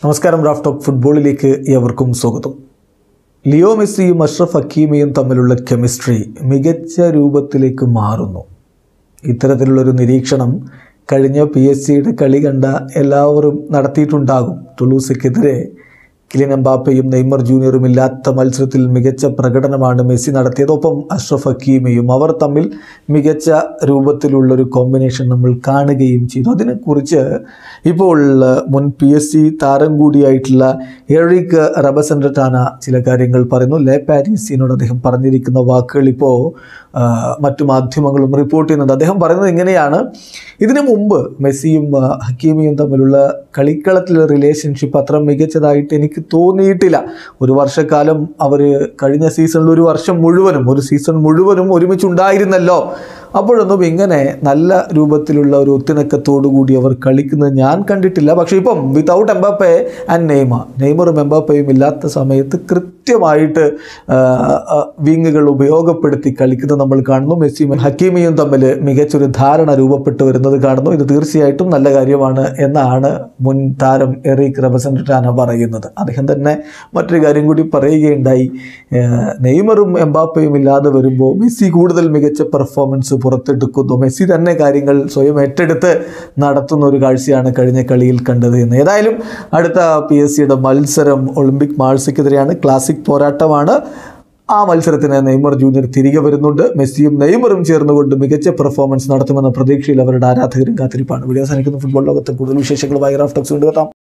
നമസ്കാരം Raf talk ഫുട്ബോളിലേക്ക് ഏവർക്കും സ്വാഗതം ലിയോ മെസ്സിയും അഷ്റഫ് ഹക്കീമിയും തമ്മിലുള്ള കെമിസ്ട്രി മികച്ച രൂപത്തിലേക്ക് മാറുന്നു ഇത്തരത്തിലുള്ളൊരു നിരീക്ഷണം കഴിഞ്ഞ പി എസ് സിയുടെ കളി കണ്ട എല്ലാവരും നടത്തിയിട്ടുണ്ടാകും ടുളൂസയ്ക്കെതിരെ കിലിൻ എംബാപ്പയും നെയ്മർ ജൂനിയറും ഇല്ലാത്ത മത്സരത്തിൽ മികച്ച പ്രകടനമാണ് മെസ്സി നടത്തിയത് ഒപ്പം അഷ്റഫ് ഹക്കീമിയും അവർ തമ്മിൽ മികച്ച രൂപത്തിലുള്ളൊരു കോമ്പിനേഷൻ നമ്മൾ കാണുകയും ചെയ്തു അതിനെക്കുറിച്ച് ഇപ്പോൾ മുൻ പി എസ് സി താരം കൂടിയായിട്ടുള്ള എറിക് റബസൻഡറ്റാന ചില കാര്യങ്ങൾ പറയുന്നു ലെ പാരീസിനോട് അദ്ദേഹം പറഞ്ഞിരിക്കുന്ന വാക്കുകൾ ഇപ്പോൾ ആ, മറ്റു മാധ്യമങ്ങളും റിപ്പോർട്ട് ചെയ്യുന്നുണ്ട് അദ്ദേഹം പറയുന്നത് ഇങ്ങനെയാണ് ഇതിനു മുമ്പ് മെസ്സിയും ആ, ഹക്കീമിയും തമ്മിലുള്ള കളിക്കളത്തിലെ റിലേഷൻഷിപ്പ് അത്ര മികച്ചതായിട്ട് എനിക്ക് തോന്നിയിട്ടില്ല ഒരു വർഷക്കാലം അവർ കഴിഞ്ഞ സീസണിൽ ഒരു വർഷം മുഴുവനും ഒരു സീസൺ മുഴുവനും ഒരുമിച്ചുണ്ടായിരുന്നല്ലോ അപ്പോഴൊന്നും ഇങ്ങനെ നല്ല രൂപത്തിലുള്ള ഒരു ഒത്തിണക്കത്തോടു കൂടി അവർ കളിക്കുന്നത് ഞാൻ കണ്ടിട്ടില്ല പക്ഷേ ഇപ്പം വിതൗട്ട് എംബാപ്പെ ആൻഡ് നെയ്മ നെയ്മറും എംബാപ്പയും ഇല്ലാത്ത സമയത്ത് കൃത്യമായിട്ട് ആ, ആ, വിങ്ങുകൾ ഉപയോഗപ്പെടുത്തി കളിക്കുന്നത് നമ്മൾ കാണുന്നു മെസ്സിയും ഹക്കീമിയും തമ്മിൽ മികച്ചൊരു ധാരണ രൂപപ്പെട്ടു വരുന്നത് കാണുന്നു ഇത് തീർച്ചയായിട്ടും നല്ല കാര്യമാണ് എന്നാണ് മുൻ താരം എറിക് റബസൻറ്റാന പറയുന്നത് അദ്ദേഹം തന്നെ മറ്റൊരു കാര്യം കൂടി പറയുകയുണ്ടായി ഏഹ് നെയ്മറും എംബാപ്പയും ഇല്ലാതെ വരുമ്പോൾ മെസ്സി കൂടുതൽ മികച്ച പെർഫോമൻസ് പുറത്തെടുക്കുന്നു മെസ്സി തന്നെ കാര്യങ്ങൾ സ്വയം ഏറ്റെടുത്ത് നടത്തുന്ന ഒരു കാഴ്ചയാണ് കഴിഞ്ഞ കളിയിൽ കണ്ടത് എന്ന് ഏതായാലും അടുത്ത പി എസ് സിയുടെ മത്സരം ഒളിമ്പിക് മാൾസയ്ക്കെതിരെയാണ് ക്ലാസിക് പോരാട്ടമാണ് ആ മത്സരത്തിന് നെയ്മർ ജൂനിയർ തിരികെ വരുന്നുണ്ട് മെസ്സിയും നെയ്മറും ചേർന്നുകൊണ്ട് മികച്ച പെർഫോമൻസ് നടത്തുമെന്ന പ്രതീക്ഷയിൽ അവരുടെ ആരാധകരും കാത്തിരിപ്പാണ് വീഡിയോ അവസാനിക്കുന്ന ഫുട്ബോൾ ലോകത്തെ കൂടുതൽ വിശേഷങ്ങളുമായി റാഫ്റ്റോക്സ് കൊണ്ടുവെത്താം